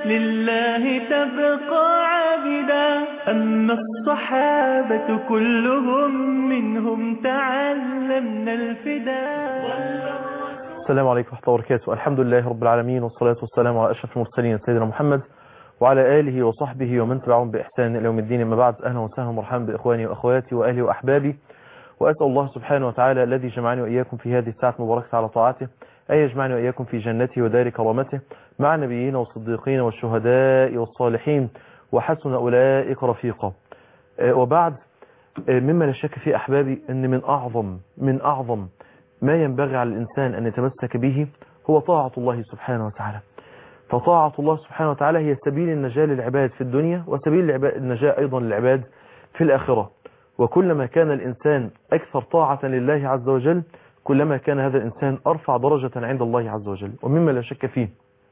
لله تبقى عابدا أما الصحابة كلهم منهم تعلمنا الفداء السلام عليكم ورحمة الله وبركاته الحمد لله رب العالمين والصلاة والسلام على أشرف المرسلين سيدنا محمد وعلى آله وصحبه ومن تبعهم بإحسان إلى يوم الدين أما بعد أهلا وسهلا ومرحبا بإخواني وأخواتي وأهلي وأحبابي وأسأل الله سبحانه وتعالى الذي جمعني وإياكم في هذه الساعة المباركة على طاعته أن يجمعني وإياكم في جنته ودار كرامته مع النبيين والصديقين والشهداء والصالحين وحسن أولئك رفيقا آه، وبعد آه، مما لا شك فيه أحبابي أن من أعظم من أعظم ما ينبغي على الإنسان أن يتمسك به هو طاعة الله سبحانه وتعالى فطاعة الله سبحانه وتعالى هي سبيل النجاة للعباد في الدنيا وسبيل العباد- النجاة أيضا للعباد في الآخرة وكلما كان الإنسان أكثر طاعة لله عز وجل كلما كان هذا الإنسان أرفع درجة عند الله عز وجل ومما لا شك فيه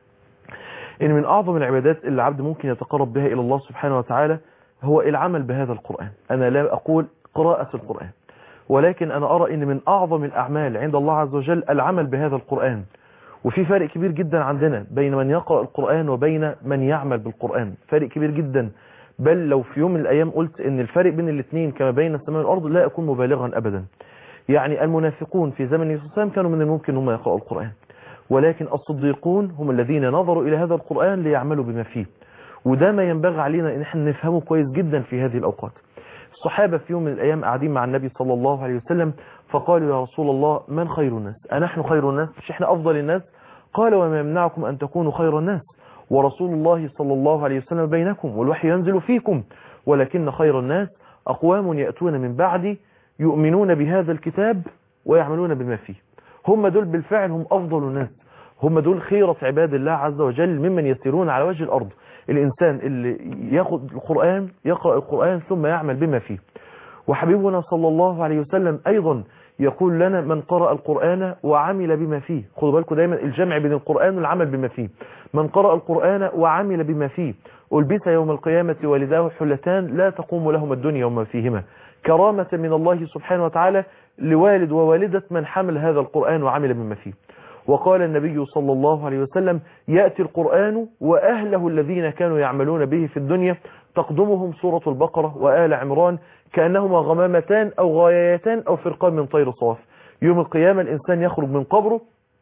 إن من أعظم العبادات اللي العبد ممكن يتقرب بها إلى الله سبحانه وتعالى هو العمل بهذا القرآن أنا لا أقول قراءة القرآن ولكن أنا أرى إن من أعظم الأعمال عند الله عز وجل العمل بهذا القرآن وفي فرق كبير جدا عندنا بين من يقرأ القرآن وبين من يعمل بالقرآن فرق كبير جدا بل لو في يوم من الأيام قلت إن الفرق بين الاثنين كما بين السماء والأرض لا أكون مبالغا أبدا يعني المنافقون في زمن النبي صلى الله عليه وسلم كانوا من الممكن هم يقرأوا القرآن ولكن الصديقون هم الذين نظروا إلى هذا القرآن ليعملوا بما فيه وده ما ينبغي علينا ان احنا نفهمه كويس جدا في هذه الأوقات الصحابة في يوم من الأيام قاعدين مع النبي صلى الله عليه وسلم فقالوا يا رسول الله من خير الناس أنحن خير الناس مش احنا أفضل الناس قال وما يمنعكم أن تكونوا خير الناس ورسول الله صلى الله عليه وسلم بينكم والوحي ينزل فيكم ولكن خير الناس أقوام يأتون من بعدي يؤمنون بهذا الكتاب ويعملون بما فيه هم دول بالفعل هم أفضل الناس هم دول خيرة عباد الله عز وجل ممن يسيرون على وجه الأرض الإنسان اللي ياخد القرآن يقرأ القرآن ثم يعمل بما فيه وحبيبنا صلى الله عليه وسلم أيضا يقول لنا من قرأ القرآن وعمل بما فيه خدوا بالكم دايما الجمع بين القرآن والعمل بما فيه من قرأ القرآن وعمل بما فيه ألبس يوم القيامة والداه حلتان لا تقوم لهما الدنيا وما فيهما كرامة من الله سبحانه وتعالى لوالد ووالدة من حمل هذا القرآن وعمل بما فيه وقال النبي صلى الله عليه وسلم يأتي القرآن وأهله الذين كانوا يعملون به في الدنيا تقدمهم سورة البقرة وآل عمران كأنهما غمامتان أو غايتان أو فرقان من طير صاف يوم القيامة الإنسان يخرج من قبره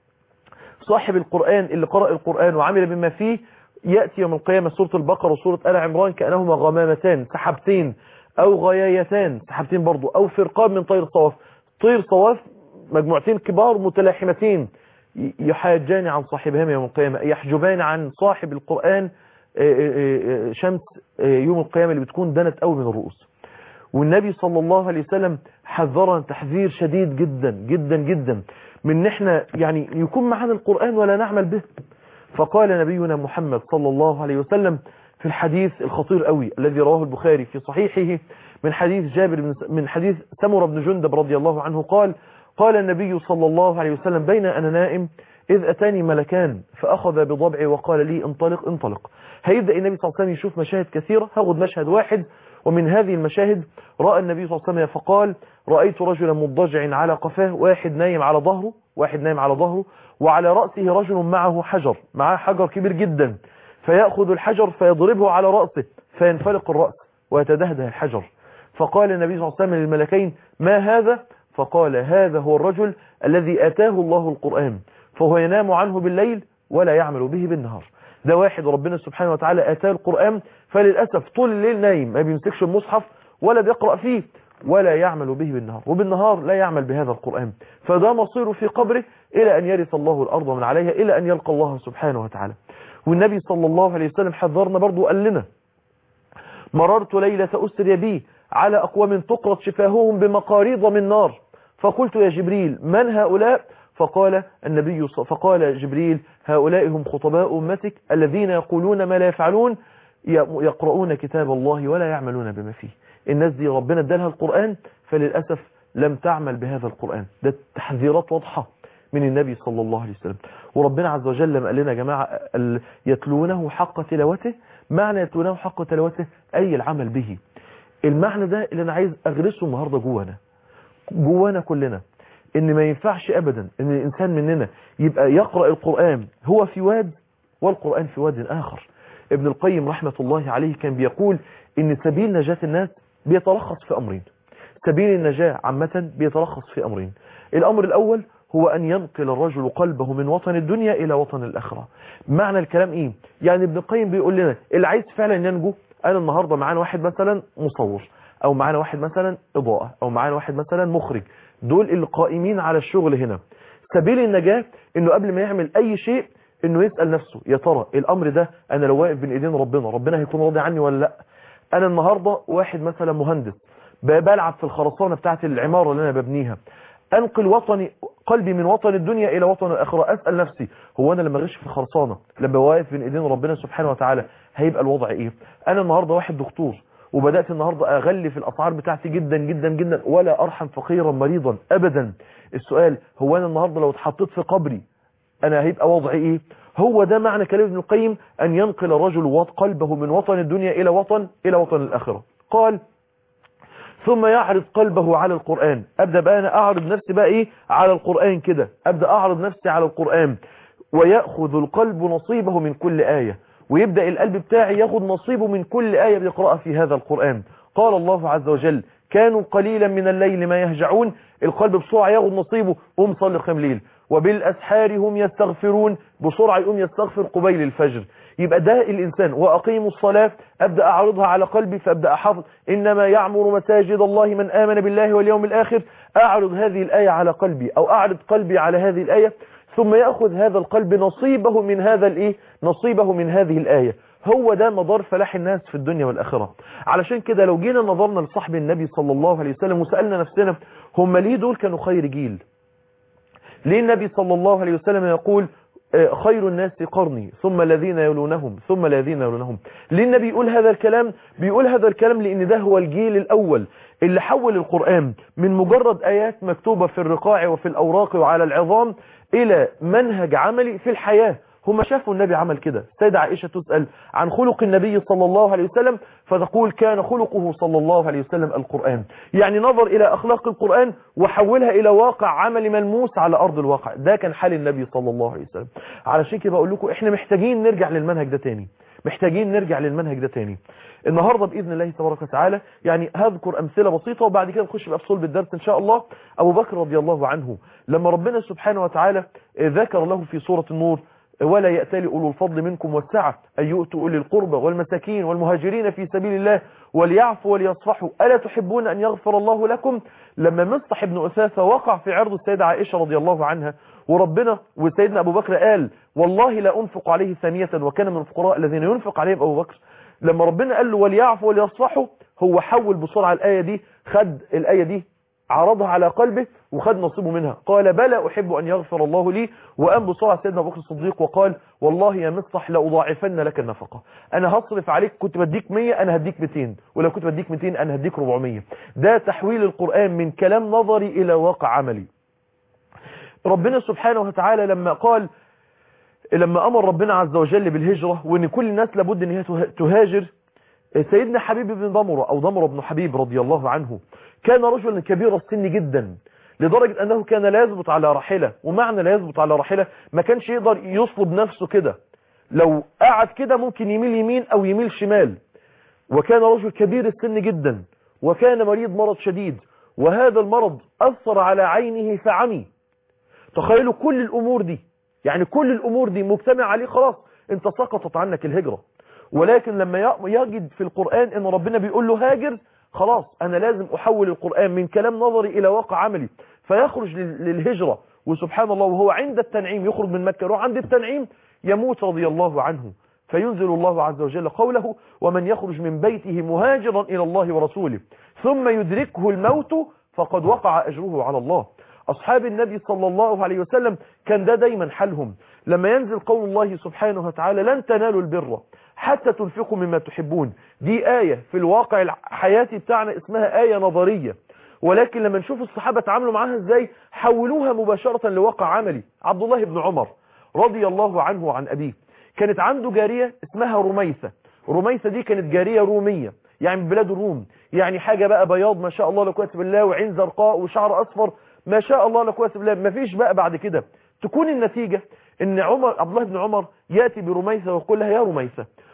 صاحب القرآن اللي قرأ القرآن وعمل بما فيه يأتي يوم القيامة سورة البقرة وسورة آل عمران كأنهما غمامتان سحبتين أو غيايتان سحبتين برضو أو فرقان من طير صواف طير صواف مجموعتين كبار متلاحمتين يحاجان عن صاحبهما يوم القيامة يحجبان عن صاحب القرآن شمس يوم القيامة اللي بتكون دنت قوي من الرؤوس والنبي صلى الله عليه وسلم حذرنا تحذير شديد جدا جدا جدا من ان احنا يعني يكون معنا القرآن ولا نعمل به فقال نبينا محمد صلى الله عليه وسلم في الحديث الخطير قوي الذي رواه البخاري في صحيحه من حديث جابر بن من حديث سمر بن جندب رضي الله عنه قال قال النبي صلى الله عليه وسلم بين أنا نائم إذ أتاني ملكان فأخذ بضبعي وقال لي انطلق انطلق هيبدأ النبي صلى الله عليه وسلم يشوف مشاهد كثيرة هاخد مشهد واحد ومن هذه المشاهد رأى النبي صلى الله عليه وسلم فقال رأيت رجلا مضجع على قفاه واحد نايم على ظهره واحد نايم على ظهره وعلى رأسه رجل معه حجر معه حجر كبير جدا فيأخذ الحجر فيضربه على رأسه فينفلق الرأس ويتدهده الحجر فقال النبي صلى الله عليه وسلم للملكين ما هذا فقال هذا هو الرجل الذي أتاه الله القرآن فهو ينام عنه بالليل ولا يعمل به بالنهار ده واحد ربنا سبحانه وتعالى أتاه القرآن فللأسف طول الليل نايم ما بيمسكش المصحف ولا بيقرأ فيه ولا يعمل به بالنهار وبالنهار لا يعمل بهذا القرآن فده مصيره في قبره إلى أن يرث الله الأرض من عليها إلى أن يلقى الله سبحانه وتعالى والنبي صلى الله عليه وسلم حذرنا برضو قال لنا مررت ليلة أسري بي على أقوام تقرط شفاههم بمقاريض من نار فقلت يا جبريل من هؤلاء فقال النبي فقال جبريل هؤلاء هم خطباء أمتك الذين يقولون ما لا يفعلون يقرؤون كتاب الله ولا يعملون بما فيه الناس دي ربنا ادالها القرآن فللأسف لم تعمل بهذا القرآن ده تحذيرات واضحة من النبي صلى الله عليه وسلم وربنا عز وجل لما قال لنا يا جماعة يتلونه حق تلاوته معنى يتلونه حق تلاوته أي العمل به المعنى ده اللي أنا عايز أغرسه النهاردة جوانا جوانا كلنا ان ما ينفعش ابدا ان الانسان مننا يبقى يقرأ القرآن هو في واد والقرآن في واد اخر ابن القيم رحمة الله عليه كان بيقول ان سبيل نجاة الناس بيتلخص في امرين سبيل النجاة عامة بيتلخص في امرين الامر الاول هو ان ينقل الرجل قلبه من وطن الدنيا الى وطن الاخرة معنى الكلام ايه يعني ابن القيم بيقول لنا اللي عايز فعلا ينجو انا النهاردة معانا واحد مثلا مصور او معانا واحد مثلا اضاءة او معانا واحد مثلا مخرج دول اللي قائمين على الشغل هنا سبيل النجاة انه قبل ما يعمل اي شيء انه يسأل نفسه يا ترى الامر ده انا لو واقف بين ايدين ربنا ربنا هيكون راضي عني ولا لا انا النهاردة واحد مثلا مهندس بلعب في الخرسانة بتاعت العمارة اللي انا ببنيها انقل وطني قلبي من وطن الدنيا الى وطن الاخره اسال نفسي هو انا لما اغش في الخرسانه لما واقف بين ايدين ربنا سبحانه وتعالى هيبقى الوضع ايه انا النهارده واحد دكتور وبدات النهارده اغلي في الاسعار بتاعتي جدا جدا جدا ولا ارحم فقيرا مريضا ابدا السؤال هو انا النهارده لو اتحطيت في قبري انا هيبقى وضعي ايه هو ده معنى كلام ابن القيم ان ينقل الرجل قلبه من وطن الدنيا الى وطن الى وطن الاخره قال ثم يعرض قلبه على القرآن أبدأ بقى أنا أعرض نفسي بقى إيه على القرآن كده أبدأ أعرض نفسي على القرآن ويأخذ القلب نصيبه من كل آية ويبدأ القلب بتاعي ياخد نصيبه من كل آية بيقرأها في هذا القرآن قال الله عز وجل كانوا قليلا من الليل ما يهجعون القلب بسرعة ياخد نصيبه قوم صلي قيام ليل وبالأسحار هم يستغفرون بسرعة يقوم يستغفر قبيل الفجر يبقى ده الإنسان وأقيموا الصلاة أبدأ أعرضها على قلبي فأبدأ أحافظ إنما يعمر مساجد الله من آمن بالله واليوم الآخر أعرض هذه الآية على قلبي أو أعرض قلبي على هذه الآية ثم يأخذ هذا القلب نصيبه من هذا الإيه نصيبه من هذه الآية هو ده مدار فلاح الناس في الدنيا والآخرة علشان كده لو جينا نظرنا لصحب النبي صلى الله عليه وسلم وسألنا نفسنا هم ليه دول كانوا خير جيل ليه النبي صلى الله عليه وسلم يقول خير الناس قرني ثم الذين يلونهم ثم الذين يلونهم ليه النبي يقول هذا الكلام بيقول هذا الكلام لان ده هو الجيل الاول اللي حول القرآن من مجرد ايات مكتوبة في الرقاع وفي الاوراق وعلى العظام الى منهج عملي في الحياة هم شافوا النبي عمل كده سيدة عائشة تسأل عن خلق النبي صلى الله عليه وسلم فتقول كان خلقه صلى الله عليه وسلم القرآن يعني نظر إلى أخلاق القرآن وحولها إلى واقع عمل ملموس على أرض الواقع ده كان حال النبي صلى الله عليه وسلم علشان كده بقول لكم إحنا محتاجين نرجع للمنهج ده تاني محتاجين نرجع للمنهج ده تاني النهاردة بإذن الله تبارك وتعالى يعني هذكر أمثلة بسيطة وبعد كده نخش بقى في صلب الدرس إن شاء الله أبو بكر رضي الله عنه لما ربنا سبحانه وتعالى ذكر له في سورة النور ولا يأتل أولو الفضل منكم والسعة أن يؤتوا أولي القربى والمساكين والمهاجرين في سبيل الله وليعفوا وليصفحوا ألا تحبون أن يغفر الله لكم لما مصطح بن أثاثة وقع في عرض السيدة عائشة رضي الله عنها وربنا وسيدنا أبو بكر قال والله لا أنفق عليه ثانية وكان من الفقراء الذين ينفق عليهم أبو بكر لما ربنا قال له وليعفوا وليصفحوا هو حول بسرعة الآية دي خد الآية دي عرضها على قلبه وخد نصيبه منها قال بلى أحب أن يغفر الله لي وقام بسرعة سيدنا أبو بكر الصديق وقال والله يا مصطح لأضاعفن لك النفقة أنا هصرف عليك كنت بديك 100 أنا هديك 200 ولو كنت بديك 200 أنا هديك 400 ده تحويل القرآن من كلام نظري إلى واقع عملي ربنا سبحانه وتعالى لما قال لما أمر ربنا عز وجل بالهجرة وأن كل الناس لابد أن هي تهاجر سيدنا حبيب بن ضمرة أو ضمرة بن حبيب رضي الله عنه كان رجلا كبير السن جدا لدرجة أنه كان لا يثبت على راحلة ومعنى لا يثبت على راحلة ما كانش يقدر يصلب نفسه كده لو قعد كده ممكن يميل يمين أو يميل شمال وكان رجل كبير السن جدا وكان مريض مرض شديد وهذا المرض أثر على عينه فعمي تخيلوا كل الأمور دي يعني كل الأمور دي مجتمع عليه خلاص انت سقطت عنك الهجرة ولكن لما يجد في القرآن ان ربنا بيقول له هاجر خلاص انا لازم احول القرآن من كلام نظري الى واقع عملي فيخرج للهجرة وسبحان الله وهو عند التنعيم يخرج من مكة يروح عند التنعيم يموت رضي الله عنه فينزل الله عز وجل قوله ومن يخرج من بيته مهاجرا الى الله ورسوله ثم يدركه الموت فقد وقع اجره على الله أصحاب النبي صلى الله عليه وسلم كان ده دايما حالهم لما ينزل قول الله سبحانه وتعالى لن تنالوا البر حتى تنفقوا مما تحبون دي آية في الواقع الحياتي بتاعنا اسمها آية نظرية ولكن لما نشوف الصحابة تعاملوا معاها ازاي حولوها مباشرة لواقع عملي عبد الله بن عمر رضي الله عنه وعن أبيه كانت عنده جارية اسمها رميثة رميثة دي كانت جارية رومية يعني من بلاد الروم يعني حاجة بقى بياض ما شاء الله لا قوه بالله وعين زرقاء وشعر أصفر ما شاء الله لا قوه بالله ما فيش بقى بعد كده تكون النتيجة ان عمر عبد الله بن عمر يأتي برميثة ويقول لها يا رميثة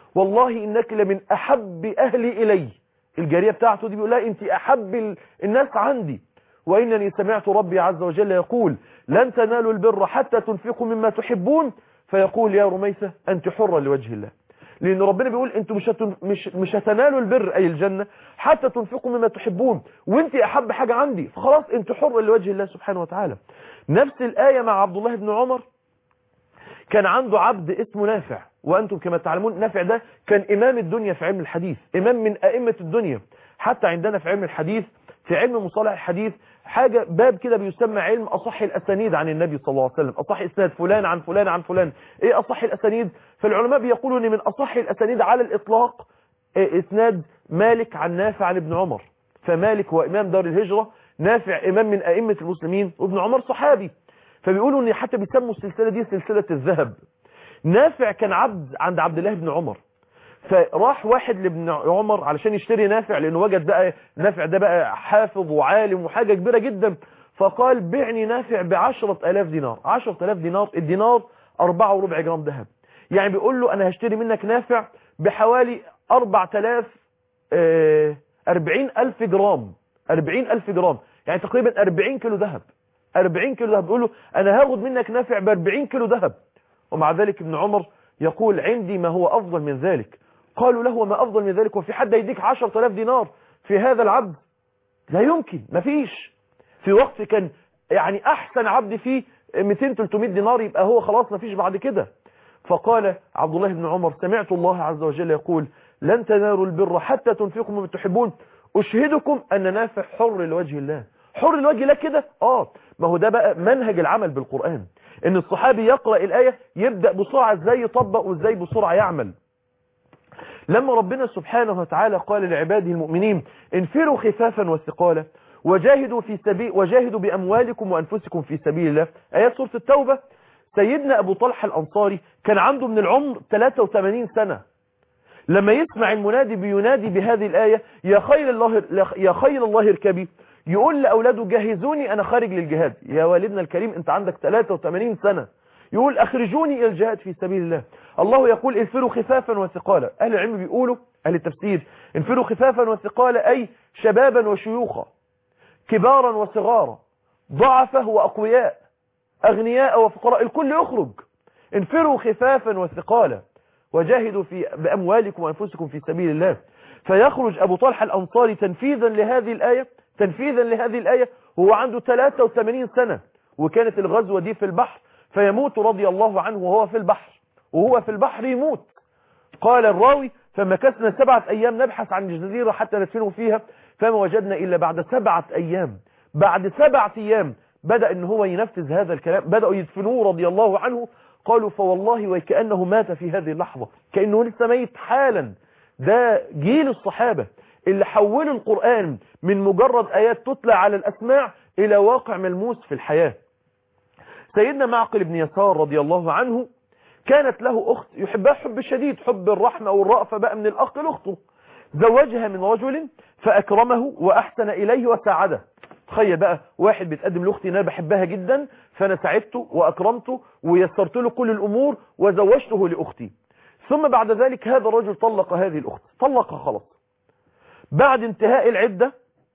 والله إنك لمن أحب أهلي إلي الجارية بتاعته دي بيقول لها أنت أحب ال- الناس عندي وإنني سمعت ربي عز وجل يقول لن تنالوا البر حتى تنفقوا مما تحبون فيقول يا رميثة أنت حرة لوجه الله لأن ربنا بيقول أنتوا مش, هتن... مش, مش هتنالوا البر أي الجنة حتى تنفقوا مما تحبون وانت أحب حاجة عندي فخلاص أنت حرة لوجه الله سبحانه وتعالى نفس الآية مع عبد الله بن عمر كان عنده عبد اسمه نافع وأنتم كما تعلمون نافع ده كان إمام الدنيا في علم الحديث إمام من أئمة الدنيا حتى عندنا في علم الحديث في علم مصطلح الحديث حاجة باب كده بيسمى علم أصح الأسانيد عن النبي صلى الله عليه وسلم أصح إسناد فلان عن فلان عن فلان إيه أصح الأسانيد فالعلماء بيقولوا أن من أصح الأسانيد على الإطلاق إيه إسناد مالك عن نافع عن ابن عمر فمالك هو إمام دار الهجرة نافع إمام من أئمة المسلمين وابن عمر صحابي فبيقولوا ان حتى بيسموا السلسلة دي سلسلة الذهب نافع كان عبد عند عبد الله بن عمر فراح واحد لابن عمر علشان يشتري نافع لانه وجد بقى نافع ده بقى حافظ وعالم وحاجة كبيرة جدا فقال بعني نافع بعشرة الاف دينار عشرة الاف دينار الدينار اربعة وربع جرام ذهب يعني بيقول له انا هشتري منك نافع بحوالي اربعة الاف اربعين الف جرام اربعين الف جرام يعني تقريبا اربعين كيلو ذهب 40 كيلو ذهب بيقول له انا هاخد منك نافع ب 40 كيلو ذهب ومع ذلك ابن عمر يقول عندي ما هو افضل من ذلك قالوا له وما افضل من ذلك وفي حد يديك 10000 دينار في هذا العبد لا يمكن ما فيش في وقت كان يعني احسن عبد فيه 200 300 دينار يبقى هو خلاص ما فيش بعد كده فقال عبد الله بن عمر سمعت الله عز وجل يقول لن تنالوا البر حتى تنفقوا مما تحبون اشهدكم ان نافع حر لوجه الله حر لوجه الله كده اه ما هو ده بقى منهج العمل بالقرآن ان الصحابي يقرأ الآية يبدأ بسرعة ازاي يطبق وازاي بسرعة يعمل لما ربنا سبحانه وتعالى قال لعباده المؤمنين انفروا خفافا وثقالا وجاهدوا في سبيل وجاهدوا بأموالكم وأنفسكم في سبيل الله آيات سورة التوبة سيدنا أبو طلحة الأنصاري كان عنده من العمر 83 سنة لما يسمع المنادي بينادي بهذه الآية يا خير الله يا خير الله اركبي يقول لأولاده جهزوني أنا خارج للجهاد يا والدنا الكريم أنت عندك 83 سنة يقول أخرجوني إلى الجهاد في سبيل الله الله يقول انفروا خفافا وثقالا أهل العلم بيقولوا أهل التفسير انفروا خفافا وثقالا أي شبابا وشيوخا كبارا وصغارا ضعفة وأقوياء أغنياء وفقراء الكل يخرج انفروا خفافا وثقالا وجاهدوا في بأموالكم وأنفسكم في سبيل الله فيخرج أبو طلحة الأنصاري تنفيذا لهذه الآية تنفيذا لهذه الآية هو عنده 83 سنة وكانت الغزوة دي في البحر فيموت رضي الله عنه وهو في البحر وهو في البحر يموت قال الراوي فمكثنا سبعة أيام نبحث عن الجزيرة حتى ندفنه فيها فما وجدنا إلا بعد سبعة أيام بعد سبعة أيام بدأ ان هو ينفذ هذا الكلام بدأوا يدفنوه رضي الله عنه قالوا فوالله وكأنه مات في هذه اللحظة كأنه لسه ميت حالا ده جيل الصحابة اللي حولوا القرآن من مجرد آيات تتلى على الأسماع إلى واقع ملموس في الحياة سيدنا معقل بن يسار رضي الله عنه كانت له أخت يحبها حب شديد حب الرحمة والرأفة بقى من الأخ لأخته زوجها من رجل فأكرمه وأحسن إليه وساعده تخيل بقى واحد بيتقدم لاختي انا بحبها جدا فانا ساعدته واكرمته ويسرت له كل الامور وزوجته لاختي ثم بعد ذلك هذا الرجل طلق هذه الاخت طلقها خلاص بعد انتهاء العده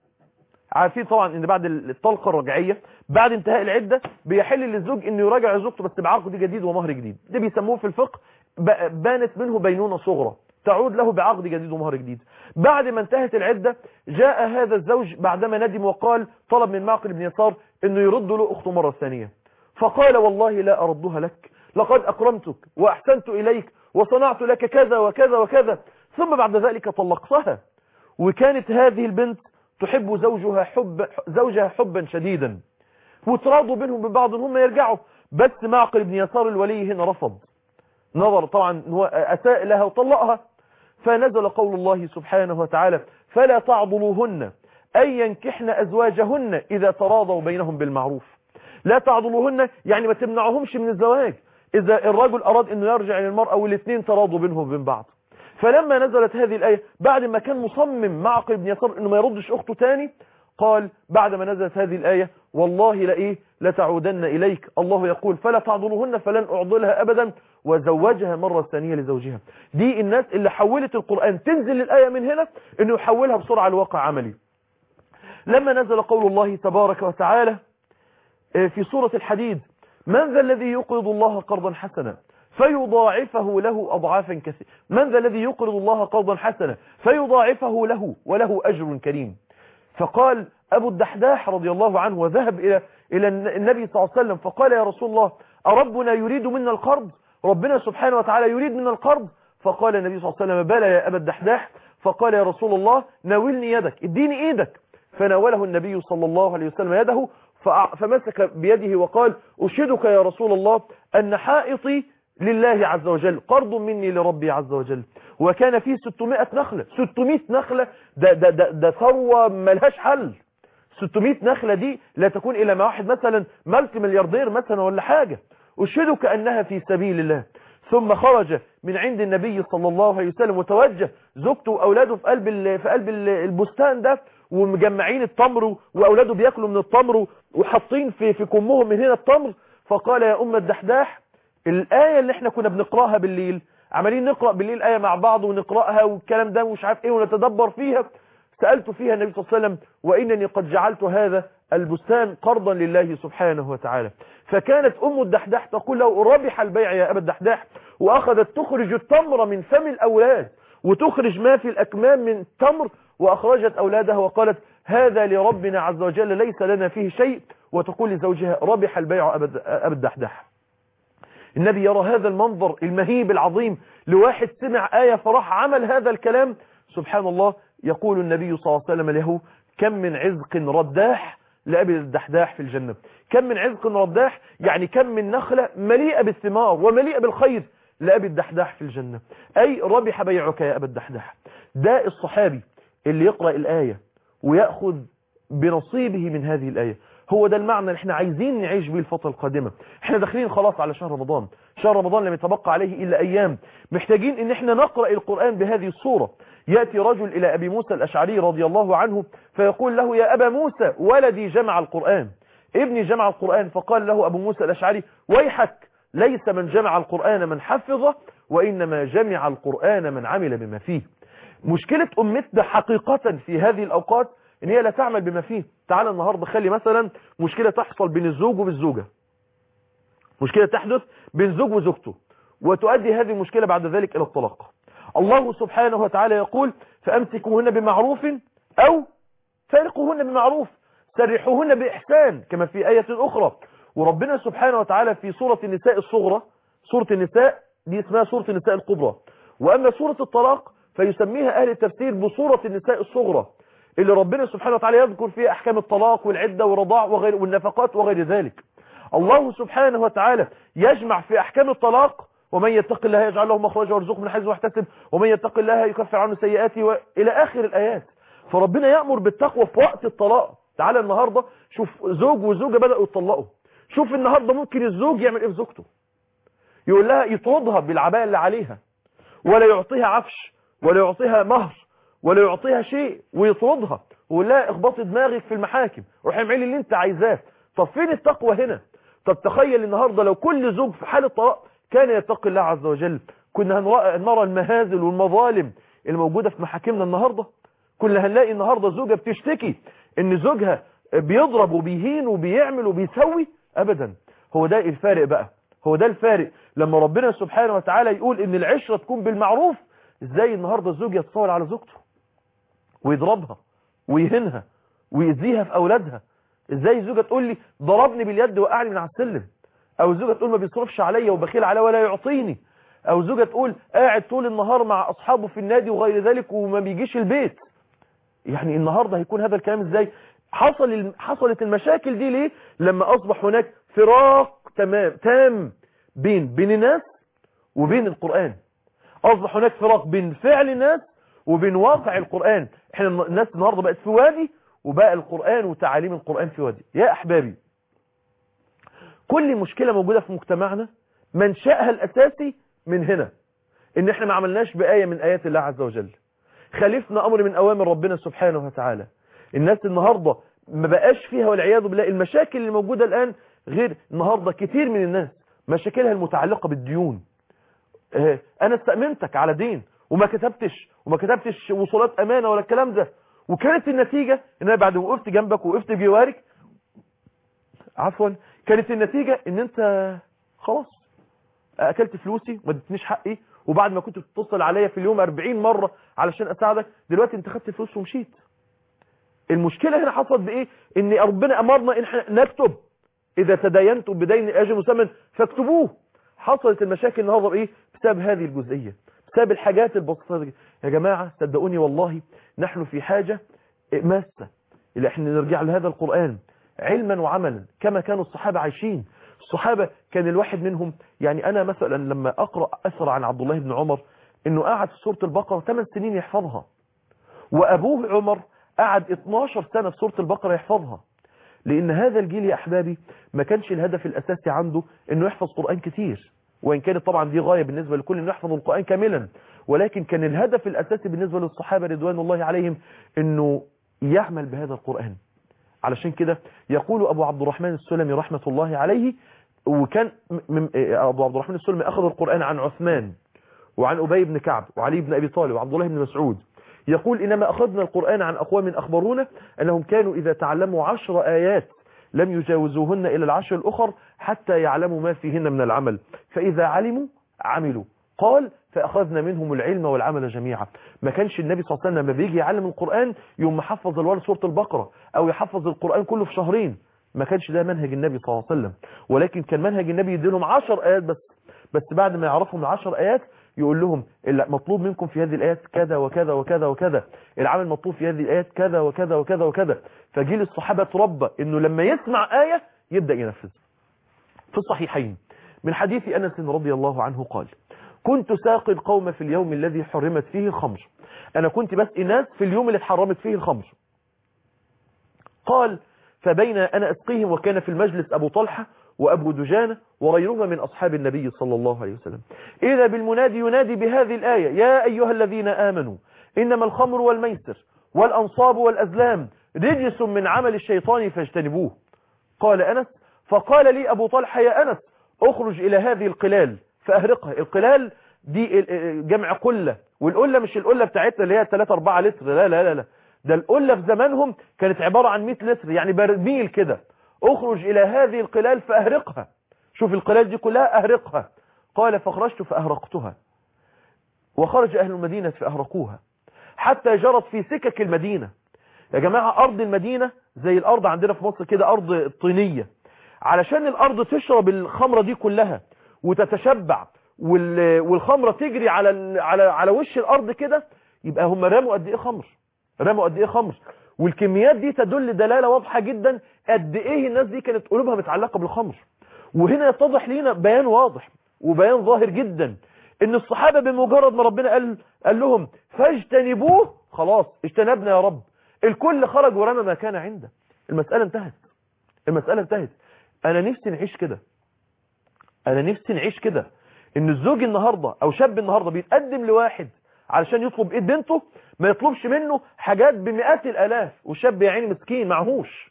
عارفين طبعا ان بعد الطلقه الرجعيه بعد انتهاء العده بيحل للزوج انه يراجع زوجته بس بعقد جديد ومهر جديد ده بيسموه في الفقه بانت منه بينونه صغرى تعود له بعقد جديد ومهر جديد بعد ما انتهت العدة جاء هذا الزوج بعدما ندم وقال طلب من معقل بن يسار انه يرد له اخته مرة ثانية فقال والله لا اردها لك لقد اكرمتك واحسنت اليك وصنعت لك كذا وكذا وكذا ثم بعد ذلك طلقتها وكانت هذه البنت تحب زوجها حب زوجها حبا شديدا وتراضوا بينهم ببعض ان هم يرجعوا بس معقل بن يسار الولي هنا رفض نظر طبعا هو اساء لها وطلقها فنزل قول الله سبحانه وتعالى فلا تعضلوهن أن ينكحن أزواجهن إذا تراضوا بينهم بالمعروف لا تعضلوهن يعني ما تمنعهمش من الزواج إذا الرجل أراد أنه يرجع إلى المرأة والاثنين تراضوا بينهم وبين بعض فلما نزلت هذه الآية بعد ما كان مصمم معقل بن يسار أنه ما يردش أخته تاني قال بعد ما نزلت هذه الآية والله لإيه لتعودن إليك الله يقول فلا تعضلوهن فلن أعضلها أبدا وزوجها مرة ثانية لزوجها دي الناس اللي حولت القرآن تنزل الآية من هنا انه يحولها بسرعة لواقع عملي لما نزل قول الله تبارك وتعالى في سورة الحديد من ذا الذي يقرض الله قرضا حسنا فيضاعفه له أضعافا كثيرة من ذا الذي يقرض الله قرضا حسنا فيضاعفه له وله أجر كريم فقال أبو الدحداح رضي الله عنه وذهب إلى إلى النبي صلى الله عليه وسلم فقال يا رسول الله أربنا يريد منا القرض ربنا سبحانه وتعالى يريد منا القرض فقال النبي صلى الله عليه وسلم بلى يا أبا الدحداح فقال يا رسول الله ناولني يدك اديني ايدك فناوله النبي صلى الله عليه وسلم يده فمسك بيده وقال أشهدك يا رسول الله أن حائطي لله عز وجل قرض مني لربي عز وجل وكان فيه 600 نخلة 600 نخلة ده, ده, ده, ده ثروة ملهاش حل 600 نخلة دي لا تكون إلا ما واحد مثلا ملك ملياردير مثلا ولا حاجة أشهدك أنها في سبيل الله ثم خرج من عند النبي صلى الله عليه وسلم وتوجه زوجته وأولاده في قلب في قلب البستان ده ومجمعين التمر وأولاده بياكلوا من التمر وحاطين في في كمهم من هنا التمر فقال يا أم الدحداح الآية اللي احنا كنا بنقرأها بالليل عمالين نقرأ بالليل آية مع بعض ونقرأها والكلام ده ومش عارف ايه ونتدبر فيها سألت فيها النبي صلى الله عليه وسلم وإنني قد جعلت هذا البستان قرضا لله سبحانه وتعالى فكانت أم الدحداح تقول له ربح البيع يا أبا الدحداح وأخذت تخرج التمر من فم الأولاد وتخرج ما في الأكمام من التمر وأخرجت أولادها وقالت هذا لربنا عز وجل ليس لنا فيه شيء وتقول لزوجها ربح البيع أبا الدحداح النبي يرى هذا المنظر المهيب العظيم لواحد سمع آية فراح عمل هذا الكلام سبحان الله يقول النبي صلى الله عليه وسلم له كم من عزق رداح لأبي الدحداح في الجنة كم من عزق رداح يعني كم من نخلة مليئة بالثمار ومليئة بالخير لأبي الدحداح في الجنة أي ربح بيعك يا أبا الدحداح ده الصحابي اللي يقرأ الآية ويأخذ بنصيبه من هذه الآية هو ده المعنى اللي احنا عايزين نعيش بيه الفترة القادمة احنا داخلين خلاص على شهر رمضان شهر رمضان لم يتبقى عليه إلا أيام محتاجين ان احنا نقرأ القرآن بهذه الصورة يأتي رجل إلى أبي موسى الأشعري رضي الله عنه فيقول له يا أبا موسى ولدي جمع القرآن ابني جمع القرآن فقال له أبو موسى الأشعري ويحك ليس من جمع القرآن من حفظه وإنما جمع القرآن من عمل بما فيه مشكلة أمتنا حقيقة في هذه الأوقات ان هي لا تعمل بما فيه تعال النهاردة خلي مثلا مشكلة تحصل بين الزوج وبالزوجة مشكلة تحدث بين زوج وزوجته وتؤدي هذه المشكلة بعد ذلك إلى الطلاق الله سبحانه وتعالى يقول فأمسكوهن بمعروف أو فارقوهن بمعروف سرحوهن بإحسان كما في آية أخرى وربنا سبحانه وتعالى في سورة النساء الصغرى سورة النساء دي اسمها سورة النساء الكبرى وأما سورة الطلاق فيسميها أهل التفسير بسورة النساء الصغرى اللي ربنا سبحانه وتعالى يذكر فيها أحكام الطلاق والعدة والرضاع وغير والنفقات وغير ذلك الله سبحانه وتعالى يجمع في أحكام الطلاق ومن يتق الله يجعل له مخرجا ويرزقه من حيث يحتسب ومن يتق الله يكفر عنه سيئاته والى اخر الايات فربنا يأمر بالتقوى في وقت الطلاق تعالى النهارده شوف زوج وزوجه بدأوا يتطلقوا شوف النهارده ممكن الزوج يعمل ايه في زوجته يقول لها يطردها بالعباءه اللي عليها ولا يعطيها عفش ولا يعطيها مهر ولا يعطيها شيء ويطردها ويقول لها اخبطي دماغك في المحاكم روحي اعملي اللي انت عايزاه طب فين التقوى هنا طب تخيل النهارده لو كل زوج في حاله طلاق كان يتقي الله عز وجل كنا نرى المهازل والمظالم الموجودة في محاكمنا النهاردة كنا هنلاقي النهاردة زوجة بتشتكي ان زوجها بيضرب وبيهين وبيعمل وبيسوي ابدا هو ده الفارق بقى هو ده الفارق لما ربنا سبحانه وتعالى يقول ان العشرة تكون بالمعروف ازاي النهاردة الزوج يتصور على زوجته ويضربها ويهنها ويأذيها في اولادها ازاي زوجة تقول لي ضربني باليد وقعني من على السلم او زوجة تقول ما بيصرفش عليا وبخيل عليا ولا يعطيني او زوجة تقول قاعد طول النهار مع اصحابه في النادي وغير ذلك وما بيجيش البيت يعني النهاردة هيكون هذا الكلام ازاي حصل حصلت المشاكل دي ليه لما اصبح هناك فراق تمام تام بين بين الناس وبين القرآن اصبح هناك فراق بين فعل الناس وبين واقع القرآن احنا الناس النهاردة بقت في وادي وبقى القرآن وتعاليم القرآن في وادي يا احبابي كل مشكلة موجودة في مجتمعنا منشأها الأساسي من هنا إن إحنا ما عملناش بآية من آيات الله عز وجل خالفنا أمر من أوامر ربنا سبحانه وتعالى الناس النهاردة ما بقاش فيها والعياذ بالله المشاكل اللي موجودة الآن غير النهاردة كتير من الناس مشاكلها المتعلقة بالديون اه انا استأمنتك على دين وما كتبتش وما كتبتش وصولات امانة ولا الكلام ده وكانت النتيجة ان انا بعد ما وقفت جنبك ووقفت بجوارك عفوا كانت النتيجة ان انت خلاص اكلت فلوسي وما ادتنيش حقي وبعد ما كنت بتتصل عليا في اليوم 40 مرة علشان اساعدك دلوقتي انت خدت فلوس ومشيت المشكلة هنا حصلت بايه ان ربنا امرنا ان احنا نكتب اذا تداينتم بدين اجل مسمى فاكتبوه حصلت المشاكل النهارده بايه بسبب هذه الجزئية بسبب الحاجات البسيطة دي يا جماعة صدقوني والله نحن في حاجة ماسة اللي احنا نرجع لهذا القرآن علما وعملا كما كانوا الصحابة عايشين الصحابة كان الواحد منهم يعني أنا مثلا لما أقرأ أثر عن عبد الله بن عمر أنه قعد في سورة البقرة 8 سنين يحفظها وأبوه عمر قعد 12 سنة في سورة البقرة يحفظها لأن هذا الجيل يا أحبابي ما كانش الهدف الأساسي عنده أنه يحفظ قرآن كتير وإن كانت طبعا دي غاية بالنسبة لكل أنه يحفظ القرآن كاملا ولكن كان الهدف الأساسي بالنسبة للصحابة رضوان الله عليهم أنه يعمل بهذا القرآن علشان كده يقول أبو عبد الرحمن السلمي رحمة الله عليه وكان من أبو عبد الرحمن السلمي أخذ القرآن عن عثمان وعن أبي بن كعب وعلي بن أبي طالب وعبد الله بن مسعود يقول إنما أخذنا القرآن عن أقوام أخبرونا أنهم كانوا إذا تعلموا عشر آيات لم يجاوزوهن إلى العشر الأخر حتى يعلموا ما فيهن من العمل فإذا علموا عملوا قال فأخذنا منهم العلم والعمل جميعا ما كانش النبي صلى الله عليه وسلم لما بيجي يعلم القرآن يوم محفظ الولد سورة البقرة أو يحفظ القرآن كله في شهرين ما كانش ده منهج النبي صلى الله عليه وسلم ولكن كان منهج النبي يديلهم عشر آيات بس بس بعد ما يعرفهم العشر آيات يقول لهم مطلوب منكم في هذه الآيات كذا وكذا وكذا وكذا العمل مطلوب في هذه الآيات كذا وكذا وكذا وكذا فجيل الصحابة تربى انه لما يسمع آية يبدأ ينفذ في الصحيحين من حديث أنس رضي الله عنه قال كنت ساقي القوم في اليوم الذي حرمت فيه الخمر أنا كنت بسقي ناس في اليوم اللي اتحرمت فيه الخمر قال فبين أنا أسقيهم وكان في المجلس أبو طلحة وأبو دجانة وغيرهما من أصحاب النبي صلى الله عليه وسلم إذا بالمنادي ينادي بهذه الآية يا أيها الذين آمنوا إنما الخمر والميسر والأنصاب والأزلام رجس من عمل الشيطان فاجتنبوه قال أنس فقال لي أبو طلحة يا أنس اخرج إلى هذه القلال فأهرقها القلال دي جمع قلة والقلة مش القلة بتاعتنا اللي هي 3-4 لتر لا لا لا لا ده القلة في زمانهم كانت عبارة عن 100 لتر يعني برميل كده اخرج إلى هذه القلال فأهرقها شوف القلال دي كلها أهرقها قال فخرجت فأهرقتها وخرج أهل المدينة فأهرقوها حتى جرت في سكك المدينة يا جماعة أرض المدينة زي الأرض عندنا في مصر كده أرض طينية علشان الأرض تشرب الخمرة دي كلها وتتشبع والخمرة تجري على على على وش الأرض كده يبقى هم رموا قد إيه خمر رموا قد إيه خمر والكميات دي تدل دلالة واضحة جدا قد إيه الناس دي كانت قلوبها متعلقة بالخمر وهنا يتضح لينا بيان واضح وبيان ظاهر جدا ان الصحابة بمجرد ما ربنا قال, قال لهم فاجتنبوه خلاص اجتنبنا يا رب الكل خرج ورمى ما كان عنده المسألة انتهت المسألة انتهت انا نفسي نعيش كده انا نفسي نعيش كده ان الزوج النهاردة او شاب النهاردة بيتقدم لواحد علشان يطلب ايد بنته ما يطلبش منه حاجات بمئات الالاف والشاب يا عيني مسكين معهوش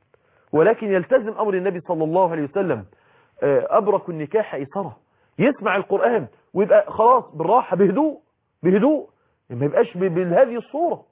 ولكن يلتزم امر النبي صلى الله عليه وسلم ابرك النكاح ايسره يسمع القرآن ويبقى خلاص بالراحة بهدوء بهدوء ما يبقاش بهذه الصورة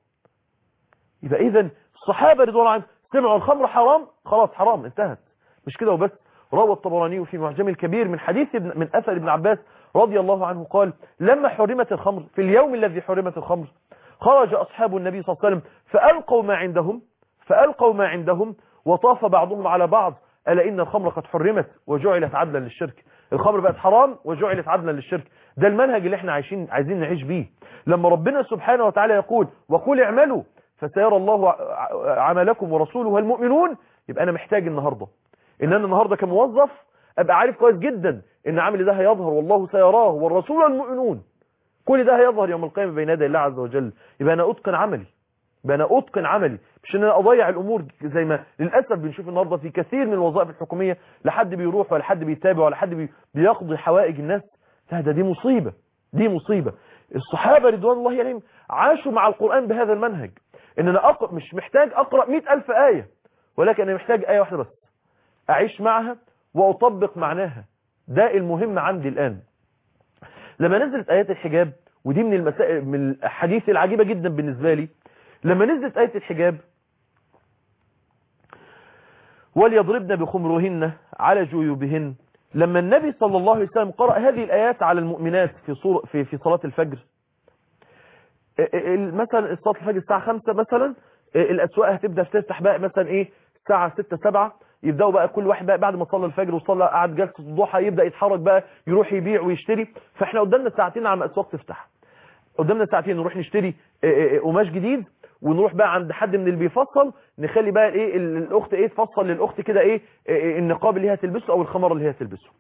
يبقى اذا الصحابة رضوان عنهم سمعوا الخمر حرام خلاص حرام انتهت مش كده وبس روى الطبراني في معجم الكبير من حديث ابن من أثر ابن عباس رضي الله عنه قال لما حرمت الخمر في اليوم الذي حرمت الخمر خرج أصحاب النبي صلى الله عليه وسلم فألقوا ما عندهم فألقوا ما عندهم وطاف بعضهم على بعض ألا إن الخمر قد حرمت وجعلت عدلا للشرك الخمر بقت حرام وجعلت عدلا للشرك ده المنهج اللي احنا عايشين عايزين نعيش بيه لما ربنا سبحانه وتعالى يقول وقل اعملوا فسيرى الله عملكم ورسوله والمؤمنون يبقى انا محتاج النهاردة ان انا النهاردة كموظف ابقى عارف كويس جدا ان عملي ده هيظهر والله سيراه والرسول والمؤمنون كل ده هيظهر يوم القيامة بين يدي الله عز وجل يبقى انا اتقن عملي يبقى انا اتقن عملي مش ان انا اضيع الامور زي ما للاسف بنشوف النهارده في كثير من الوظائف الحكوميه لا حد بيروح ولا حد بيتابع ولا حد بي بيقضي حوائج الناس لا ده دي مصيبه دي مصيبه الصحابه رضوان الله عليهم عاشوا مع القران بهذا المنهج ان انا أقرأ مش محتاج اقرا مئة الف ايه ولكن انا محتاج ايه واحده بس اعيش معها واطبق معناها ده المهم عندي الان لما نزلت آيات الحجاب ودي من المسائل من الحديث العجيبة جدا بالنسبة لي لما نزلت آية الحجاب وليضربن بخمرهن على جيوبهن لما النبي صلى الله عليه وسلم قرأ هذه الآيات على المؤمنات في صور في في صلاة الفجر مثلا صلاة الفجر الساعة 5 مثلا الأسواق هتبدأ تفتح بقى مثلا إيه الساعة 6 7 يبداوا بقى كل واحد بقى بعد ما صلى الفجر وصلى قعد جلسه الضحى يبدا يتحرك بقى يروح يبيع ويشتري فاحنا قدامنا ساعتين على ما الاسواق تفتح قدامنا ساعتين نروح نشتري قماش جديد ونروح بقى عند حد من اللي بيفصل نخلي بقى ايه الاخت ايه تفصل للاخت كده ايه النقاب اللي هي تلبسه او الخمار اللي هي تلبسه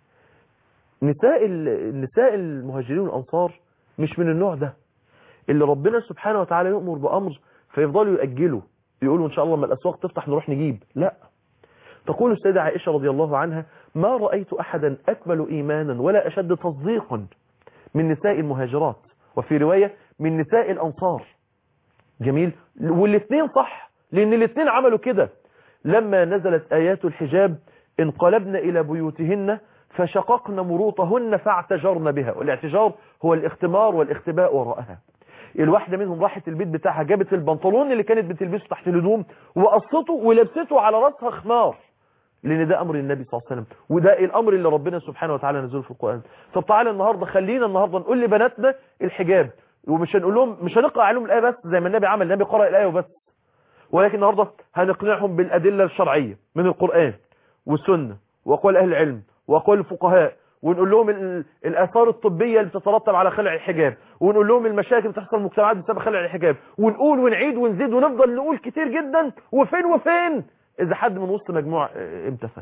نساء النساء المهاجرين والانصار مش من النوع ده اللي ربنا سبحانه وتعالى يؤمر بامر فيفضلوا ياجلوا يقولوا ان شاء الله لما الاسواق تفتح نروح نجيب لا تقول السيدة عائشة رضي الله عنها ما رأيت أحدا أكمل إيمانا ولا أشد تصديقا من نساء المهاجرات وفي رواية من نساء الأنصار جميل والاثنين صح لأن الاثنين عملوا كده لما نزلت آيات الحجاب انقلبن إلى بيوتهن فشققن مروطهن فاعتجرن بها والاعتجار هو الاختمار والاختباء وراءها الواحدة منهم راحت البيت بتاعها جابت البنطلون اللي كانت بتلبسه تحت الهدوم وقصته ولبسته على راسها خمار لان ده امر النبي صلى الله عليه وسلم وده الامر اللي ربنا سبحانه وتعالى نزله في القرآن طب تعالى النهاردة خلينا النهاردة نقول لبناتنا الحجاب ومش هنقول لهم مش هنقرأ عليهم الآية بس زي ما النبي عمل النبي قرأ الآية وبس ولكن النهاردة هنقنعهم بالأدلة الشرعية من القرآن والسنة وقول أهل العلم وقول الفقهاء ونقول لهم الآثار الطبية اللي بتترتب على خلع الحجاب ونقول لهم المشاكل اللي بتحصل في المجتمعات بسبب خلع الحجاب ونقول ونعيد ونزيد ونفضل نقول كتير جدا وفين وفين إذا حد من وسط مجموعة امتثل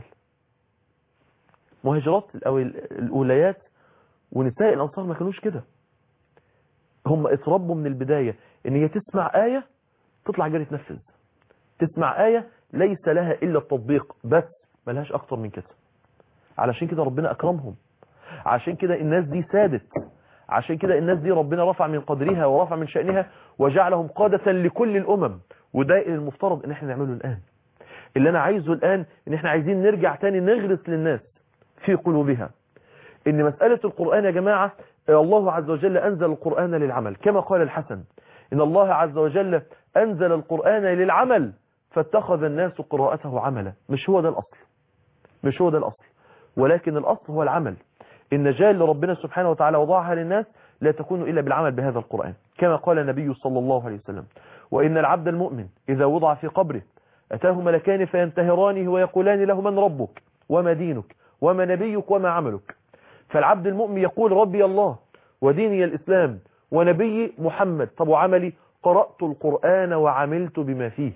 مهاجرات أو الأوليات ونساء الأنصار ما كانوش كده هم اتربوا من البداية ان هي تسمع آية تطلع جري تنفذ تسمع آية ليس لها إلا التطبيق بس ملهاش أكتر من كده علشان كده ربنا أكرمهم عشان كده الناس دي سادت عشان كده الناس دي ربنا رفع من قدرها ورفع من شأنها وجعلهم قادة لكل الأمم وده المفترض ان احنا نعمله الآن اللي انا عايزه الآن ان احنا عايزين نرجع تاني نغرس للناس في قلوبها ان مسألة القرآن يا جماعة الله عز وجل أنزل القرآن للعمل كما قال الحسن إن الله عز وجل أنزل القرآن للعمل فاتخذ الناس قراءته عملا مش هو ده الأصل مش هو ده الأصل ولكن الأصل هو العمل النجاة اللي ربنا سبحانه وتعالى وضعها للناس لا تكون إلا بالعمل بهذا القرآن كما قال النبي صلى الله عليه وسلم وإن العبد المؤمن إذا وضع في قبره أتاه ملكان فينتهرانه ويقولان له من ربك وما دينك وما نبيك وما عملك فالعبد المؤمن يقول ربي الله وديني الإسلام ونبي محمد طب وعملي قرأت القرآن وعملت بما فيه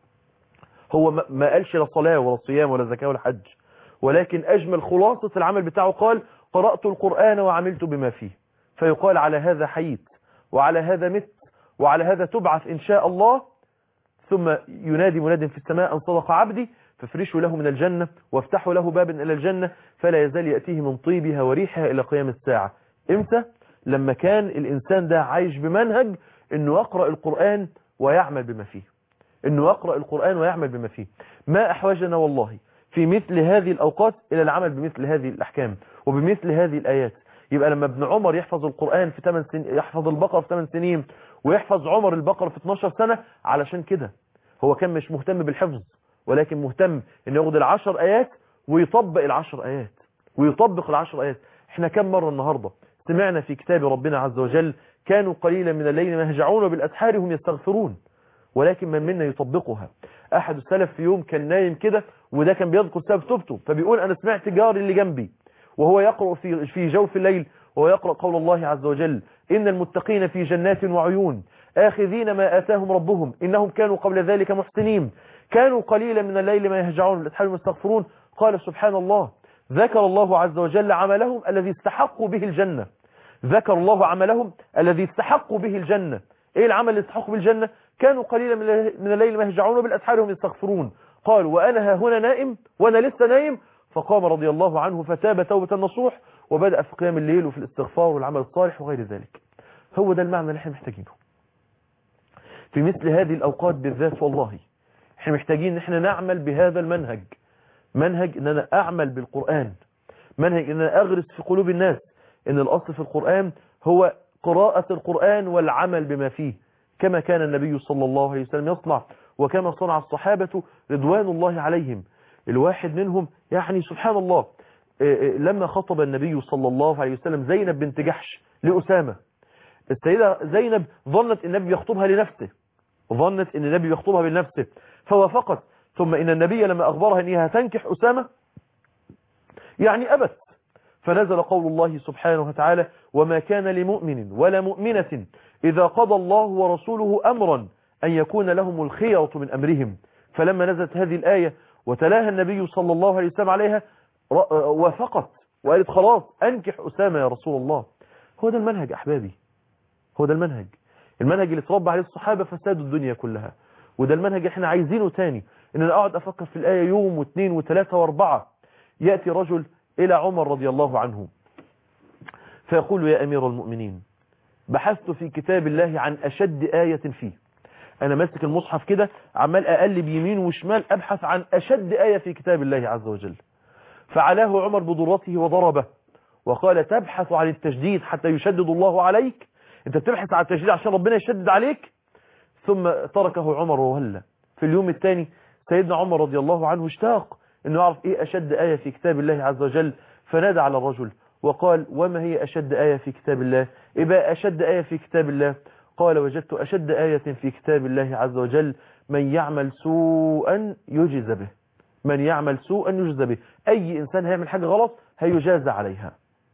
هو ما قالش لا صلاة ولا صيام ولا زكاة ولا حج ولكن أجمل خلاصة العمل بتاعه قال قرأت القرآن وعملت بما فيه فيقال على هذا حييت وعلى هذا مت وعلى هذا تبعث إن شاء الله ثم ينادي مناد في السماء أن صدق عبدي فافرشوا له من الجنة وافتحوا له بابا إلى الجنة فلا يزال يأتيه من طيبها وريحها إلى قيام الساعة إمتى؟ لما كان الإنسان ده عايش بمنهج أنه يقرأ القرآن ويعمل بما فيه أنه يقرأ القرآن ويعمل بما فيه ما أحوجنا والله في مثل هذه الأوقات إلى العمل بمثل هذه الأحكام وبمثل هذه الآيات يبقى لما ابن عمر يحفظ القرآن في 8 سنين يحفظ البقرة في 8 سنين ويحفظ عمر البقرة في 12 سنة علشان كده هو كان مش مهتم بالحفظ ولكن مهتم ان ياخد العشر آيات ويطبق العشر آيات ويطبق العشر آيات احنا كم مرة النهاردة سمعنا في كتاب ربنا عز وجل كانوا قليلا من الليل مهجعون وبالأسحار هم يستغفرون ولكن من منا يطبقها أحد السلف في يوم كان نايم كده وده كان بيذكر سبب توبته فبيقول أنا سمعت جاري اللي جنبي وهو يقرأ في, في جوف الليل وهو يقرأ قول الله عز وجل إن المتقين في جنات وعيون آخذين ما آتاهم ربهم إنهم كانوا قبل ذلك محسنين كانوا قليلا من الليل ما يهجعون الأسحار يستغفرون قال سبحان الله ذكر الله عز وجل عملهم الذي استحقوا به الجنة ذكر الله عملهم الذي استحقوا به الجنة ايه العمل اللي استحقوا به الجنة كانوا قليلا من الليل ما يهجعون وبالأسحار هم يستغفرون قال وأنا ها هنا نائم وأنا لسه نايم فقام رضي الله عنه فتاب توبة نصوح وبدأ في قيام الليل وفي الاستغفار والعمل الصالح وغير ذلك هو ده المعنى اللي احنا محتاجينه في مثل هذه الأوقات بالذات والله احنا محتاجين ان احنا نعمل بهذا المنهج منهج ان انا اعمل بالقرآن منهج ان انا اغرس في قلوب الناس ان الاصل في القرآن هو قراءة القرآن والعمل بما فيه كما كان النبي صلى الله عليه وسلم يصنع وكما صنع الصحابة رضوان الله عليهم الواحد منهم يعني سبحان الله لما خطب النبي صلى الله عليه وسلم زينب بنت جحش لأسامة السيدة زينب ظنت النبي يخطبها لنفسه ظنت ان النبي يخطبها بنفسه فوافقت ثم ان النبي لما اخبرها انها تنكح اسامة يعني ابت فنزل قول الله سبحانه وتعالى وما كان لمؤمن ولا مؤمنة اذا قضى الله ورسوله امرا ان يكون لهم الخيرة من امرهم فلما نزلت هذه الاية وتلاها النبي صلى الله عليه وسلم عليها وافقت وقالت خلاص انكح اسامة يا رسول الله هو ده المنهج احبابي هو ده المنهج المنهج اللي اتربى عليه الصحابة فساد الدنيا كلها وده المنهج احنا عايزينه تاني ان انا اقعد افكر في الآية يوم واثنين وثلاثة واربعة يأتي رجل الى عمر رضي الله عنه فيقول يا امير المؤمنين بحثت في كتاب الله عن اشد آية فيه انا ماسك المصحف كده عمال اقلب يمين وشمال ابحث عن اشد آية في كتاب الله عز وجل فعلاه عمر بضرته وضربه وقال تبحث عن التجديد حتى يشدد الله عليك انت بتبحث عن التجديد عشان ربنا يشدد عليك ثم تركه عمر وولى في اليوم الثاني سيدنا عمر رضي الله عنه اشتاق انه يعرف ايه اشد آية في كتاب الله عز وجل فنادى على الرجل وقال وما هي اشد آية في كتاب الله ايه بقى اشد آية في كتاب الله قال وجدت اشد آية في كتاب الله عز وجل من يعمل سوءا يجز به من يعمل سوءا يجز به اي انسان هيعمل حاجة غلط هيجازى عليها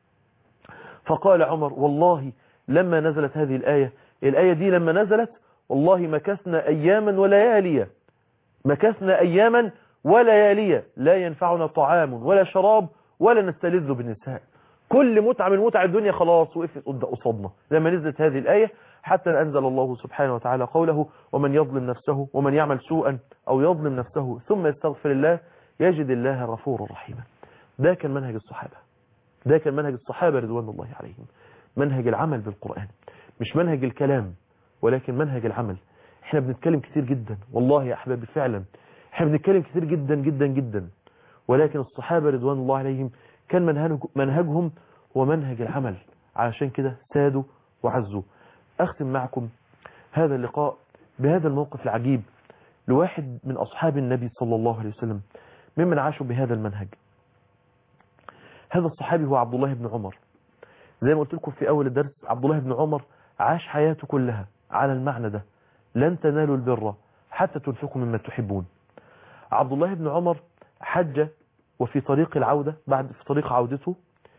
فقال عمر والله لما نزلت هذه الآية الآية دي لما نزلت والله مكثنا أياما ولياليا مكثنا أياما ولياليا لا ينفعنا طعام ولا شراب ولا نستلذ بالنساء كل متعة من متع الدنيا خلاص وقفت قصادنا لما نزلت هذه الآية حتى أنزل الله سبحانه وتعالى قوله ومن يظلم نفسه ومن يعمل سوءا أو يظلم نفسه ثم يستغفر الله يجد الله غفورا رحيما ده كان منهج الصحابة ده كان منهج الصحابة رضوان الله عليهم منهج العمل بالقرآن مش منهج الكلام ولكن منهج العمل احنا بنتكلم كتير جدا والله يا احبابي فعلا احنا بنتكلم كتير جدا جدا جدا ولكن الصحابة رضوان الله عليهم كان منهج منهجهم هو منهج العمل علشان كده سادوا وعزوا اختم معكم هذا اللقاء بهذا الموقف العجيب لواحد من اصحاب النبي صلى الله عليه وسلم ممن عاشوا بهذا المنهج هذا الصحابي هو عبد الله بن عمر زي ما قلت لكم في أول الدرس عبد الله بن عمر عاش حياته كلها على المعنى ده لن تنالوا البر حتى تنفقوا مما تحبون عبد الله بن عمر حج وفي طريق العودة بعد في طريق عودته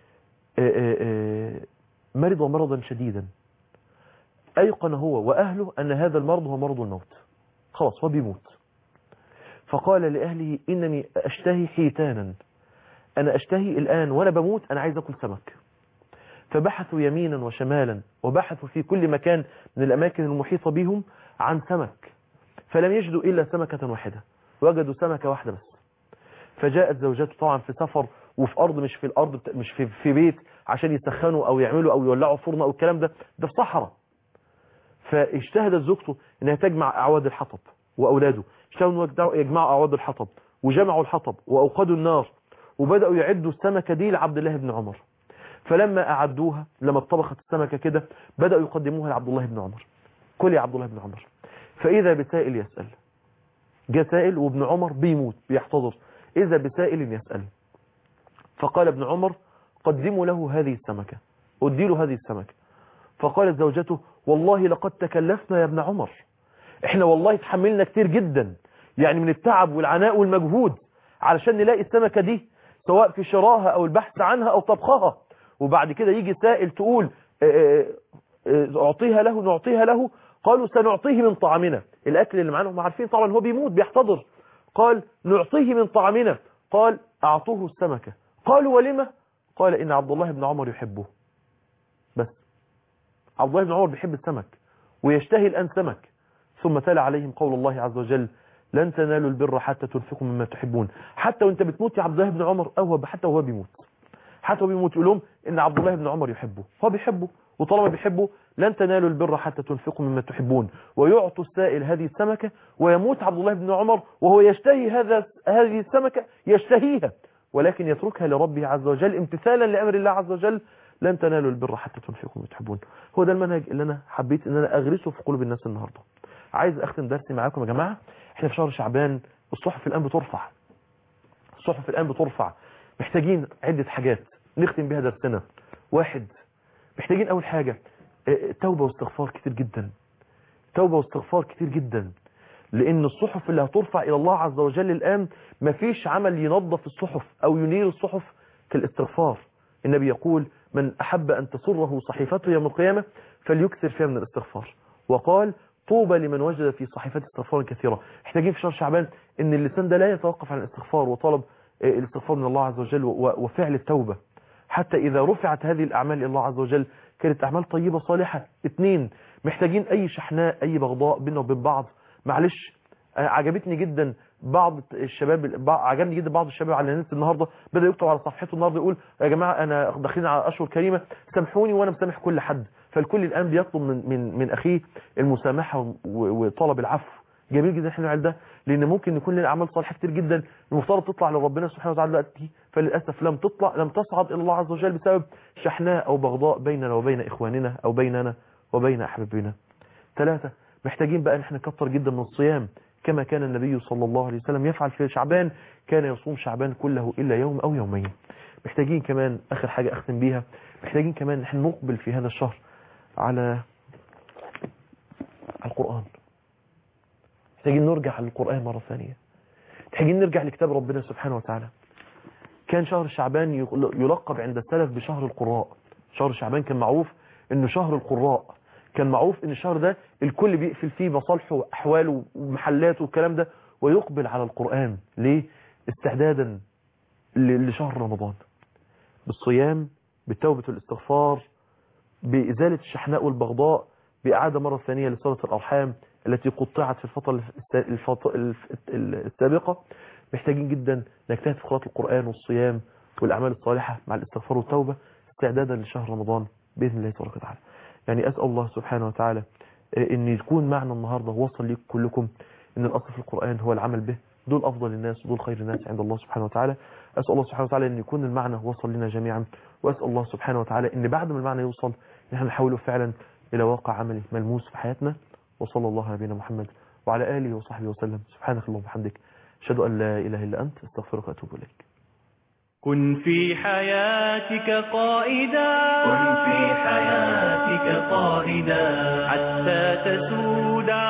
مرض مرضا شديدا أيقن هو وأهله أن هذا المرض هو مرض الموت خلاص هو بيموت فقال لأهله إنني أشتهي حيتانا أنا أشتهي الآن وأنا بموت أنا عايز أكل سمك فبحثوا يمينا وشمالا وبحثوا في كل مكان من الأماكن المحيطة بهم عن سمك فلم يجدوا إلا سمكة واحدة وجدوا سمكة واحدة بس فجاءت زوجته طبعا في سفر وفي أرض مش في الأرض مش في, في بيت عشان يسخنوا أو يعملوا أو يولعوا فرن أو الكلام ده ده في صحراء فاجتهدت زوجته انها تجمع أعواد الحطب وأولاده اجتهدوا يجمعوا أعواد الحطب وجمعوا الحطب وأوقدوا النار وبدأوا يعدوا السمكة دي لعبد الله بن عمر فلما أعدوها لما اتطبخت السمكة كده بدأوا يقدموها لعبد الله بن عمر كل يا عبد الله بن عمر فإذا بسائل يسأل جاء سائل وابن عمر بيموت بيحتضر إذا بسائل يسأل فقال ابن عمر قدموا له هذه السمكة اديله هذه السمكة فقالت زوجته والله لقد تكلفنا يا ابن عمر احنا والله تحملنا كتير جدا يعني من التعب والعناء والمجهود علشان نلاقي السمكة دي سواء في شراها او البحث عنها او طبخها وبعد كده يجي سائل تقول اعطيها له نعطيها له قالوا سنعطيه من طعامنا الاكل اللي معانا هم عارفين طبعا هو بيموت بيحتضر قال نعطيه من طعامنا قال اعطوه السمكة قالوا ولما قال ان عبد الله بن عمر يحبه بس عبد الله بن عمر بيحب السمك ويشتهي الان سمك ثم تلا عليهم قول الله عز وجل لن تنالوا البر حتى تنفقوا مما تحبون حتى وانت بتموت يا عبد الله بن عمر او حتى وهو بيموت حتى وهو بيموت يقول لهم ان عبد الله بن عمر يحبه هو بيحبه وطالما بيحبه لن تنالوا البر حتى تنفقوا مما تحبون ويعطوا السائل هذه السمكة ويموت عبد الله بن عمر وهو يشتهي هذا هذه السمكة يشتهيها ولكن يتركها لربه عز وجل امتثالا لأمر الله عز وجل لن تنالوا البر حتى تنفقوا مما تحبون هو ده المنهج اللي انا حبيت ان انا اغرسه في قلوب الناس النهارده عايز اختم درسي معاكم يا جماعه احنا في شهر شعبان الصحف الان بترفع الصحف الان بترفع محتاجين عده حاجات نختم بها درسنا واحد محتاجين اول حاجه آه، توبه واستغفار كتير جدا توبه واستغفار كتير جدا لان الصحف اللي هترفع الى الله عز وجل الان مفيش عمل ينظف الصحف او ينير الصحف كالاستغفار النبي يقول من احب ان تسره صحيفته يوم القيامه فليكثر فيها من الاستغفار وقال طوبى لمن وجد في صحيفته استغفارا كثيرا محتاجين في شهر شعبان ان اللسان ده لا يتوقف عن الاستغفار وطلب آه، الاستغفار من الله عز وجل و- وفعل التوبه حتى إذا رفعت هذه الأعمال إلى الله عز وجل كانت أعمال طيبة صالحة اثنين محتاجين أي شحناء أي بغضاء بيننا وبين بعض معلش آه، عجبتني جدا بعض الشباب بع- عجبني جدا بعض الشباب على النت النهارده بدا يكتب على صفحته النهارده يقول يا جماعه انا داخلين على اشهر كريمه سامحوني وانا مسامح كل حد فالكل الان بيطلب من من من اخيه المسامحه و- وطلب العفو جميل جدا احنا نعمل ده لان ممكن يكون لنا اعمال صالحه كتير جدا المفترض تطلع لربنا سبحانه وتعالى دلوقتي فللاسف لم تطلع لم تصعد الى الله عز وجل بسبب شحناء او بغضاء بيننا وبين اخواننا او بيننا وبين احبابنا ثلاثة محتاجين بقى ان احنا نكتر جدا من الصيام كما كان النبي صلى الله عليه وسلم يفعل في شعبان كان يصوم شعبان كله الا يوم او يومين محتاجين كمان اخر حاجة اختم بيها محتاجين كمان ان احنا نقبل في هذا الشهر على على القرآن محتاجين نرجع للقرآن مرة ثانية محتاجين نرجع لكتاب ربنا سبحانه وتعالى كان شهر شعبان يلقب عند السلف بشهر القراء شهر شعبان كان معروف انه شهر القراء كان معروف ان الشهر ده الكل بيقفل فيه مصالحه واحواله ومحلاته والكلام ده ويقبل على القرآن ليه استعدادا ل- لشهر رمضان بالصيام بالتوبة والاستغفار بإزالة الشحناء والبغضاء بإعادة مرة ثانية لصلة الأرحام التي قطعت في الفترة الس- الفط- الف- السابقة محتاجين جدا نجتهد في قراءة القرآن والصيام والأعمال الصالحة مع الاستغفار والتوبة استعدادا لشهر رمضان بإذن الله تبارك وتعالى يعني أسأل الله سبحانه وتعالى آه، ان يكون معنا النهاردة وصل لكم كلكم ان الأصل في القرآن هو العمل به دول أفضل الناس ودول خير الناس عند الله سبحانه وتعالى أسأل الله سبحانه وتعالى أن يكون المعنى وصل لنا جميعا وأسأل الله سبحانه وتعالى أن بعد ما المعنى يوصل نحن نحوله فعلا إلى واقع عملي ملموس في حياتنا وصلى الله على نبينا محمد وعلى آله وصحبه وسلم سبحانك اللهم وبحمدك أشهد أن لا إله إلا أنت استغفرك وأتوب إليك كن في حياتك قائدا كن في حياتك قائدا حتى تسود